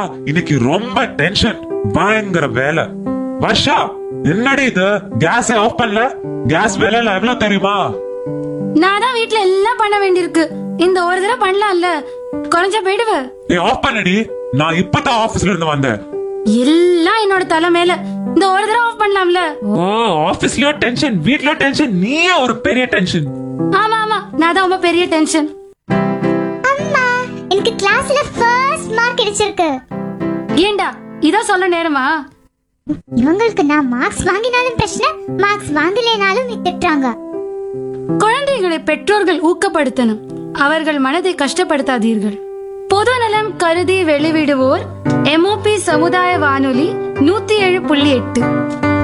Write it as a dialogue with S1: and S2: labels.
S1: இன்னைக்கு ரொம்ப டென்ஷன் பயங்கர வேலை வர்ஷா என்னடி இது கேஸ் ஆஃப் பண்ணல கேஸ் விலை எவ்வளவு தெரியுமா
S2: நான் தான் வீட்ல எல்லாம் பண்ண வேண்டியிருக்கு இந்த ஒரு தடவை பண்ணலாம்ல குறைஞ்ச போயிடுவ
S1: ஏ ஆஃப் பண்ணடி நான் இப்பதான் ஆபீஸ்ல இருந்து வந்தேன்
S2: எல்லாம் என்னோட தலை மேல இந்த ஒரு தடவை ஆஃப் பண்ணலாம்ல
S1: ஓ ஆபீஸ்லயும் டென்ஷன் வீட்லயும் டென்ஷன் நீயே ஒரு பெரிய டென்ஷன்
S2: ஆமா ஆமா நான் தான் ரொம்ப பெரிய டென்ஷன்
S3: அம்மா எனக்கு கிளாஸ்ல ஃபர்ஸ்ட் மார்க் கிடைச்சிருக்கு
S2: ஏண்டா இதான் சொல்ல நேரமா
S3: இவங்களுக்கு நான் மார்க்ஸ் வாங்கினாலும் பிரச்சனை மார்க்ஸ் வாங்கலைனாலும் திட்டுறாங்க
S2: குழந்தைகளை பெற்றோர்கள் ஊக்கப்படுத்தணும் அவர்கள் மனதை கஷ்டப்படுத்தாதீர்கள் பொது நலம் கருதி வெளிவிடுவோர் எம்ஓபி சமுதாய வானொலி நூத்தி ஏழு புள்ளி எட்டு